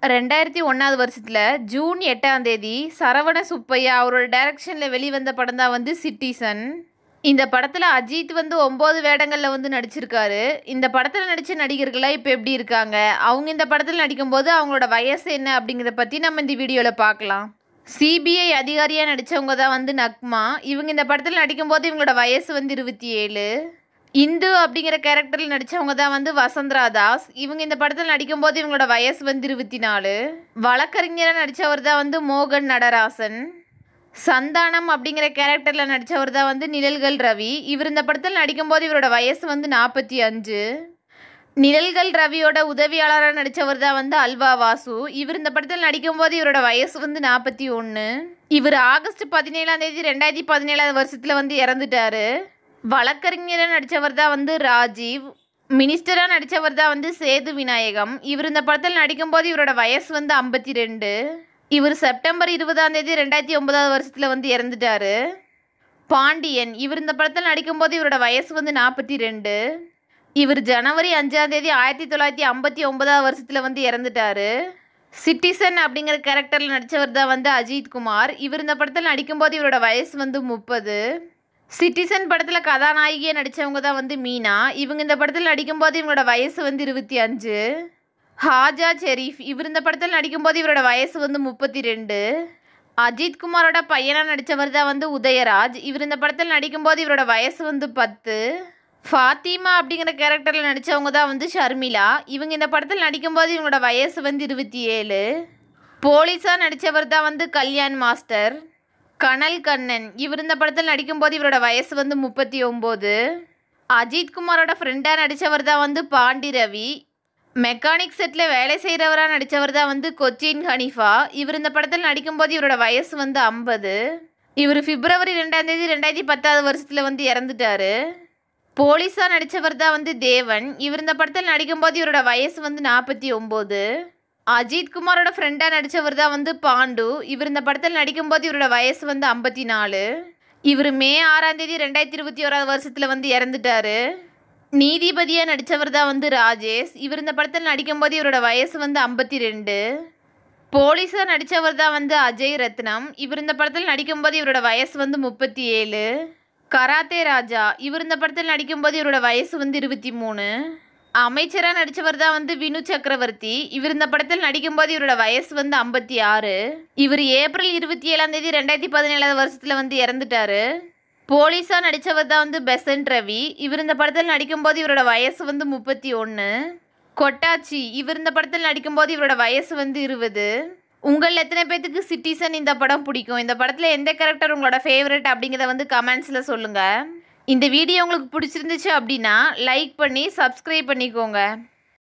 ரெண்டாயிரத்தி ஒன்றாவது வருஷத்தில் ஜூன் எட்டாம் தேதி சரவண சுப்பையா அவரோட டைரக்ஷனில் வெளிவந்த படம் தான் வந்து சிட்டிசன் இந்த படத்தில் அஜித் வந்து ஒம்பது வேடங்களில் வந்து நடிச்சிருக்காரு இந்த படத்தில் நடித்த நடிகர்கள்லாம் இப்போ எப்படி இருக்காங்க அவங்க இந்த படத்தில் நடிக்கும்போது அவங்களோட வயசு என்ன அப்படிங்கிறத பற்றி நம்ம இந்த வீடியோவில் பார்க்கலாம் சிபிஐ அதிகாரியாக நடித்தவங்க தான் வந்து நக்மா இவங்க இந்த படத்தில் நடிக்கும்போது இவங்களோட வயசு வந்து இருபத்தி ஏழு இந்து அப்படிங்கிற கேரக்டரில் நடித்தவங்க தான் வந்து வசந்தரா தாஸ் இவங்க இந்த படத்தில் நடிக்கும்போது இவங்களோட வயசு வந்து இருபத்தி நாலு வழக்கறிஞராக நடித்தவர் தான் வந்து மோகன் நடராசன் சந்தானம் அப்படிங்கிற கேரக்டரில் நடித்தவர் தான் வந்து நிழல்கள் ரவி இவர் இந்த படத்தில் நடிக்கும்போது இவரோட வயசு வந்து நாற்பத்தி அஞ்சு நிழல்கள் ரவியோட உதவியாளராக நடித்தவர் தான் வந்து அல்வா வாசு இவர் இந்த படத்தில் நடிக்கும்போது இவரோட வயசு வந்து நாற்பத்தி ஒன்று இவர் ஆகஸ்ட் பதினேழாம் தேதி ரெண்டாயிரத்தி பதினேழாவது வருஷத்தில் வந்து இறந்துட்டாரு வழக்கறிஞராக நடித்தவர் தான் வந்து ராஜீவ் மினிஸ்டராக நடித்தவர் தான் வந்து சேது விநாயகம் இவர் இந்த படத்தில் நடிக்கும்போது இவரோட வயசு வந்து ஐம்பத்தி ரெண்டு இவர் செப்டம்பர் இருபதாம் தேதி ரெண்டாயிரத்தி ஒன்பதாவது வருஷத்தில் வந்து இறந்துட்டாரு பாண்டியன் இவர் இந்த படத்தில் நடிக்கும்போது இவரோட வயசு வந்து நாற்பத்தி ரெண்டு இவர் ஜனவரி அஞ்சாம் தேதி ஆயிரத்தி தொள்ளாயிரத்தி ஐம்பத்தி ஒன்பதாவது வருஷத்தில் வந்து இறந்துட்டாரு சிட்டிசன் அப்படிங்கிற கேரக்டரில் நடித்தவர் தான் வந்து அஜித் குமார் இவர் இந்த படத்தில் நடிக்கும்போது இவரோட வயசு வந்து முப்பது சிட்டிசன் படத்தில் கதாநாயகியாக நடித்தவங்க தான் வந்து மீனா இவங்க இந்த படத்தில் நடிக்கும்போது இவங்களோட வயசு வந்து இருபத்தி அஞ்சு ஹாஜா ஷெரீஃப் இவர் இந்த படத்தில் நடிக்கும்போது இவரோட வயசு வந்து முப்பத்தி ரெண்டு அஜித் குமாரோட பையனாக நடித்தவர் தான் வந்து உதயராஜ் இவர் இந்த படத்தில் நடிக்கும்போது இவரோட வயசு வந்து பத்து ஃபாத்திமா அப்படிங்கிற கேரக்டரில் நடித்தவங்க தான் வந்து ஷர்மிளா இவங்க இந்த படத்தில் நடிக்கும்போது இவங்களோட வயசு வந்து இருபத்தி ஏழு போலீஸாக நடித்தவர் தான் வந்து கல்யாண் மாஸ்டர் கனல் கண்ணன் இவர் இந்த படத்தில் நடிக்கும்போது இவரோட வயசு வந்து முப்பத்தி ஒம்பது அஜித் குமாரோட ஃப்ரெண்டாக நடித்தவர் தான் வந்து பாண்டி ரவி மெக்கானிக் செட்டில் வேலை செய்கிறவராக நடித்தவர் தான் வந்து கொச்சின் ஹனிஃபா இவர் இந்த படத்தில் நடிக்கும்போது இவரோட வயசு வந்து ஐம்பது இவர் பிப்ரவரி ரெண்டாம் தேதி ரெண்டாயிரத்தி பத்தாவது வருஷத்தில் வந்து இறந்துட்டாரு போலீஸாக நடித்தவர் தான் வந்து தேவன் இவர் இந்த படத்தில் நடிக்கும்போது இவரோட வயசு வந்து நாற்பத்தி ஒம்பது அஜித் குமாரோட ஃப்ரெண்டாக நடித்தவர் தான் வந்து பாண்டு இவர் இந்த படத்தில் நடிக்கும்போது இவரோட வயசு வந்து ஐம்பத்தி நாலு இவர் மே ஆறாம் தேதி ரெண்டாயிரத்தி இருபத்தி ஓராவது வருஷத்தில் வந்து இறந்துட்டாரு நீதிபதியாக நடித்தவர் தான் வந்து ராஜேஷ் இவர் இந்த படத்தில் நடிக்கும்போது இவரோட வயசு வந்து ஐம்பத்தி ரெண்டு போலீஸாக நடித்தவர் தான் வந்து அஜய் ரத்னம் இவர் இந்த படத்தில் நடிக்கும்போது இவரோட வயசு வந்து முப்பத்தி ஏழு கராத்தே ராஜா இவர் இந்த படத்தில் நடிக்கும்போது இவரோட வயசு வந்து இருபத்தி மூணு அமைச்சராக நடித்தவர் தான் வந்து வினு சக்கரவர்த்தி இவர் இந்த படத்தில் நடிக்கும்போது இவரோட வயசு வந்து ஐம்பத்தி ஆறு இவர் ஏப்ரல் இருபத்தி ஏழாம் தேதி ரெண்டாயிரத்தி பதினேழாவது வருஷத்தில் வந்து இறந்துட்டாரு போலீஸாக நடித்தவர் தான் வந்து பெசன்ட் ரவி இவர் இந்த படத்தில் நடிக்கும்போது இவரோட வயசு வந்து முப்பத்தி ஒன்று கொட்டாச்சி இவர் இந்த படத்தில் நடிக்கும்போது இவரோட வயசு வந்து இருபது உங்கள் எத்தனை பேர்த்துக்கு சிட்டிசன் இந்த படம் பிடிக்கும் இந்த படத்தில் எந்த கேரக்டர் உங்களோட ஃபேவரட் அப்படிங்கிறத வந்து கமெண்ட்ஸில் சொல்லுங்கள் இந்த வீடியோ உங்களுக்கு பிடிச்சிருந்துச்சு அப்படின்னா லைக் பண்ணி சப்ஸ்கிரைப் பண்ணிக்கோங்க